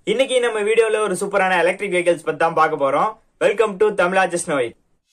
இன்னைக்கு நம்ம வீடியோல ஒரு சூப்பரான எலக்ட்ரிக் வெஹிக்கிள்ஸ் பத்தி தான் பார்க்க போறோம் வெல்கம் டு தமிழா ஜஸ்ட் நோய்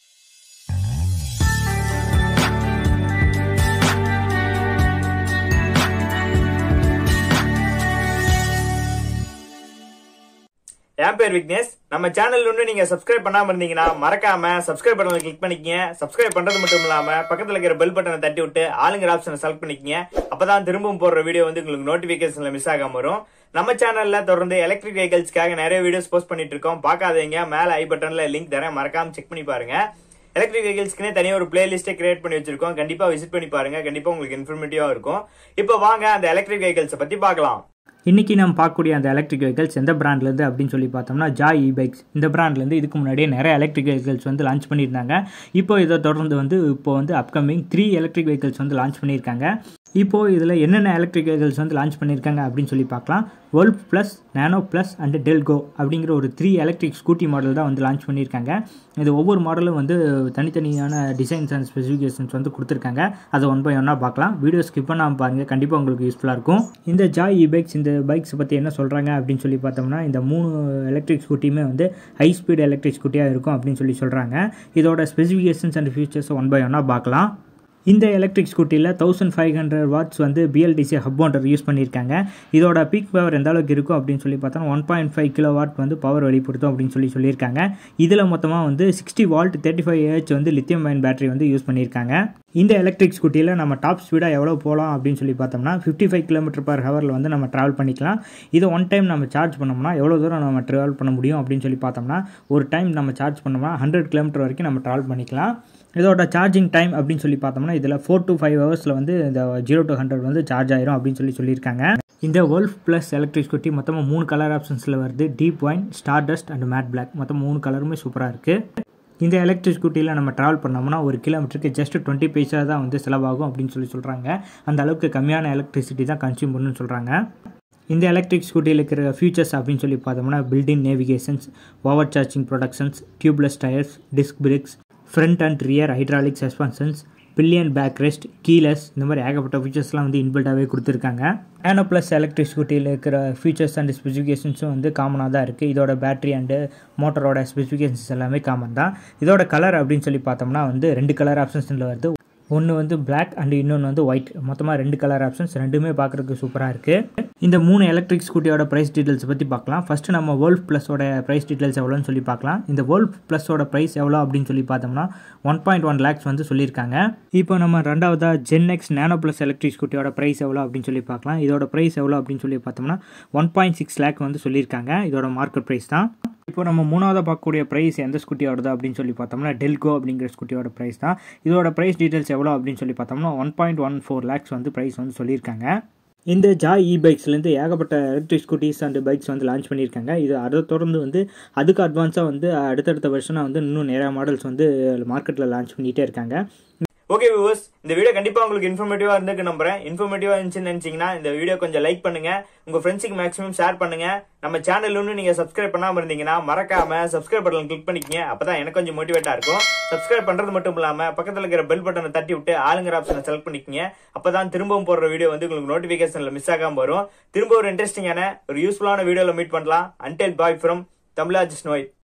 என் பேர் விக்னேஷ் நம்ம சேனல் இன்னும் நீங்க சப்ஸ்கிரைப் பண்ணாம இருந்தீங்கன்னா மறக்காம சப்ஸ்கிரைப் பட்டனை கிளிக் பண்ணிக்கங்க சப்ஸ்கிரைப் பண்றது மட்டும் இல்லாம பக்கத்துல இருக்கிற பெல் பட்டனை தட்டி விட்டு ஆளுங்கிற ஆப்ஷனை செலக்ட் பண்ணிக்கங்க அப்பதான் திரும்பவும் போடுற வீடியோ வந்து உங்களுக்கு நோட்டிபிகேஷன்ல மிஸ் ஆகாம வரும் நம்ம சேனல்ல தொடர்ந்து எலக்ட்ரிக் வெஹிக்கிள்ஸ்க்காக நிறைய வீடியோஸ் போஸ்ட் பண்ணிட்டு இருக்கோம் பார்க்காதீங்க மேல ஐ பட்டன்ல லிங்க் தரேன் மறக்காம செக் பண்ணி பாருங்க எலக்ட்ரிக் வெஹிக்கிள்ஸ்க்குனே தனியாக ஒரு பிளேலிஸ்ட்டே கிரியேட் பண்ணி வச்சிருக்கோம் கண்டிப்பா விசிட் பண்ணி பாருங்க கண்டிப்பா உங்களுக்கு இன்ஃபர்மேட்டிவா இருக்கும் இப்போ வாங்க அந்த எலக்ட்ரிக் வெஹிக்கிள்ஸை பத்தி பார்க்கலாம் இன்றைக்கி நம்ம பார்க்கக்கூடிய அந்த எலக்ட்ரிக் வெஹிக்கல்ஸ் எந்த பிராண்ட்லேருந்து அப்படின்னு சொல்லி பார்த்தோம்னா ஜாய் இ பைக்ஸ் இந்த பிராண்ட்லேருந்து இதுக்கு முன்னாடியே நிறைய எலக்ட்ரிக் வெஹிக்கல்ஸ் வந்து லான்ச் பண்ணியிருந்தாங்க இப்போ இதை தொடர்ந்து வந்து இப்போ வந்து அப்கமிங் த்ரீ எலக்ட்ரிக் வெஹிக்கல்ஸ் வந்து லான்ச் பண்ணியிருக்காங்க இப்போ இதில் என்னென்ன எலக்ட்ரிக் வெஹிக்கல்ஸ் வந்து லான்ச் பண்ணியிருக்காங்க அப்படின்னு சொல்லி பார்க்கலாம் world plus nano plus and Telco அப்படிங்கிற ஒரு த்ரீ எலக்ட்ரிக் ஸ்கூட்டி மாடல் தான் வந்து லான்ச் பண்ணியிருக்காங்க இது ஒவ்வொரு மாடலும் வந்து தனித்தனியான டிசைன்ஸ் அண்ட் ஸ்பெசிஃபிகேஷன்ஸ் வந்து கொடுத்துருக்காங்க அதை ஒன் பை ஒன்னாக பார்க்கலாம் வீடியோ ஸ்கிப் பண்ணாமல் பாருங்கள் கண்டிப்பாக உங்களுக்கு யூஸ்ஃபுல்லாக இருக்கும் இந்த ஜாய் இ பைக்ஸ் இந்த பைக்ஸ் பற்றி என்ன சொல்கிறாங்க அப்படின்னு சொல்லி பார்த்தோம்னா இந்த மூணு எலக்ட்ரிக் ஸ்கூட்டியுமே வந்து ஹை ஸ்பீட் எலக்ட்ரிக் ஸ்கூட்டியாக இருக்கும் அப்படின்னு சொல்லி சொல்கிறாங்க இதோட specifications and features one by ஒன்னாக பார்க்கலாம் இந்த எலக்ட்ரிக் ஸ்கூட்டியில் தௌசண்ட் ஃபைவ் ஹண்ட்ரட் வாட்ஸ் வந்து பிஎல்டிசி ஹப் ஒன்றை யூஸ் பண்ணியிருக்காங்க இதோட பீக் பவர் எந்த அளவுக்கு இருக்கும் அப்படின்னு சொல்லி பார்த்தோம்னா one point five kilowatt வந்து பவர் வெளிப்படுத்தும் அப்படின்னு சொல்லி சொல்லியிருக்காங்க இதில் மொத்தமாக வந்து sixty volt thirty five AH வந்து லித்தியம் அயன் பேட்டரி வந்து யூஸ் பண்ணியிருக்காங்க இந்த எலக்ட்ரிக் ஸ்கூட்டியில் நம்ம டாப் ஸ்பீடாக எவ்வளோ போகலாம் அப்படின்னு சொல்லி பார்த்தோம்னா ஃபிஃப்டி ஃபைவ் கிலோமீட்டர் பர் ஹவரில் வந்து நம்ம ட்ராவல் பண்ணிக்கலாம் இதை ஒன் டைம் நம்ம சார்ஜ் பண்ணோம்னா எவ்வளோ தூரம் நம்ம ட்ராவல் பண்ண முடியும் அப்படின்னு சொல்லி பார்த்தோம்னா ஒரு டைம் நம்ம சார்ஜ் பண்ணோம்னா ஹண்ட்ரட் கிலோமீட்டர் வரைக்கும் நம்ம ட்ராவல் பண்ணிக்கலாம் இதோட சார்ஜிங் டைம் அப்படின்னு சொல்லி பார்த்தோம்னா இதில் ஃபோர் டு ஃபைவ் ஹவர்ஸில் வந்து இந்த ஜீரோ டு ஹண்ட்ரட் வந்து சார்ஜ் ஆயிரும் அப்படின்னு சொல்லி சொல்லியிருக்காங்க இந்த வேர்ல்ஃப் ப்ளஸ் எலக்ட்ரிக் ஸ்கூட்டி மொத்தமாக மூணு கலர் ஆப்ஷன்ஸில் வருது deep wine star dust and matte black மொத்தம் மூணு கலருமே சூப்பராக இருக்குது இந்த எலக்ட்ரிக் ஸ்கூட்டியில் நம்ம ட்ராவல் பண்ணோம்னா ஒரு கிலோமீட்டருக்கு ஜஸ்ட் டுவெண்ட்டி பைசா தான் வந்து செலவாகும் அப்படின்னு சொல்லி சொல்கிறாங்க அந்த அளவுக்கு கம்மியான எலக்ட்ரிசிட்டி தான் கன்சியூம் பண்ணணும்னு சொல்கிறாங்க இந்த எலக்ட்ரிக் ஸ்கூட்டியில் இருக்கிற ஃபியூச்சர்ஸ் அப்படின்னு சொல்லி பார்த்தோம்னா building navigations over charging protections tubeless tyres disc brakes front and rear hydraulic suspensions pillion backrest keyless இந்த மாதிரி ஏகப்பட்ட ஃபீச்சர்ஸ்லாம் வந்து இன்பில்டாகவே கொடுத்துருக்காங்க நேனோ ப்ளஸ் எலக்ட்ரிக் ஸ்கூட்டியில் இருக்கிற ஃபீச்சர்ஸ் அண்ட் ஸ்பெசிஃபிகேஷன்ஸும் வந்து காமனாக தான் இருக்குது இதோட பேட்டரி அண்டு மோட்டரோட ஸ்பெசிஃபிகேஷன்ஸ் எல்லாமே காமன் தான் இதோட கலர் அப்படின்னு சொல்லி பார்த்தோம்னா வந்து ரெண்டு கலர் ஆப்ஷன்ஸில் வருது ஒன்று வந்து பிளாக் அண்ட் இன்னொன்று வந்து ஒயிட் மொத்தமாக ரெண்டு கலர் ஆப்ஷன்ஸ் ரெண்டுமே பார்க்குறதுக்கு சூப்பராக இருக்குது இந்த மூணு எலக்ட்ரிக் ஸ்கூட்டியோட ப்ரைஸ் டீட்டெயில்ஸ் பற்றி பார்க்கலாம் ஃபஸ்ட்டு நம்ம வேர்ல்ட் ப்ளஸோட ப்ரைஸ் டீட்டெயில்ஸ் எவ்வளோன்னு சொல்லி பார்க்கலாம் இந்த வேர்ல்ட் ப்ளஸோட ப்ரைஸ் எவ்வளோ அப்படின்னு சொல்லி பார்த்தோம்னா ஒன் பாயிண்ட் ஒன் லேக்ஸ் வந்து சொல்லியிருக்காங்க இப்போ நம்ம ரெண்டாவதாக Gen X Nano Plus electric ஸ்கூட்டியோட ப்ரைஸ் எவ்வளோ அப்படின்னு சொல்லி பார்க்கலாம் இதோட ப்ரைஸ் எவ்வளோ அப்படின்னு சொல்லி பார்த்தோம்னா ஒன் பாயிண்ட் சிக்ஸ் லேக் வந்து சொல்லியிருக்காங்க இதோட மார்க்கெட் ப்ரைஸ் தான் இப்போ நம்ம மூணாவதாக பார்க்கக்கூடிய ப்ரைஸ் எந்த ஸ்கூட்டியோடது அப்படின்னு சொல்லி பார்த்தோம்னா டெல்கோ அப்படிங்கிற ஸ்கூட்டியோட ப்ரைஸ் தான் இதோட ப்ரைஸ் டீட்டெயில்ஸ் எவ்வளோ அப்படின்னு சொல்லி பார்த்தோம்னா one point one four lakhs வந்து ப்ரைஸ் வந்து சொல்லியிருக்காங்க இந்த ஜாய் இ பைக்ஸ்லேருந்து ஏகப்பட்ட எலக்ட்ரிக் ஸ்கூட்டிஸ் அண்ட் பைக்ஸ் வந்து லான்ச் பண்ணியிருக்காங்க இது அதை தொடர்ந்து வந்து அதுக்கு அட்வான்ஸாக வந்து அடுத்தடுத்த வருஷனாக வந்து இன்னும் நிறையா மாடல்ஸ் வந்து மார்க்கெட்டில் லான்ச் பண்ணிகிட்டே இருக்காங்க ஓகே வியூவர்ஸ் இந்த வீடியோ கண்டிப்பா உங்களுக்கு இன்ஃபர்மேட்டிவா இருந்துக்கு நம்புறேன் இன்ஃபர்மேட்டிவா இருந்துச்சுன்னு நினைச்சீங்கன்னா இந்த வீடியோ கொஞ்சம் லைக் பண்ணுங்க உங்க ஃப்ரெண்ட்ஸுக்கு மேக்ஸிமம் ஷேர் பண்ணுங்க நம்ம சேனல் ஒன்று நீங்க சப்ஸ்கிரைப் பண்ணாம இருந்தீங்கன்னா மறக்காம சப்ஸ்கிரைப் பட்டன் கிளிக் பண்ணிக்கங்க அப்பதான் எனக்கு கொஞ்சம் மோட்டிவேட்டா இருக்கும் சப்ஸ்கிரைப் பண்றது மட்டும் இல்லாம பக்கத்துல இருக்கிற பெல் பட்டனை தட்டி விட்டு ஆளுங்கிற ஆப்ஷனை செலக்ட் பண்ணிக்கங்க அப்பதான் திரும்பவும் போடுற வீடியோ வந்து உங்களுக்கு நோட்டிபிகேஷன்ல மிஸ் ஆகாம வரும் திரும்ப ஒரு இன்ட்ரெஸ்டிங்கான ஒரு யூஸ்ஃபுல்லான வீடியோல மீட் பண்ணலாம் அன்டெல் பாய் ஃப்ரம் தமிழா ஜிஸ் நோய்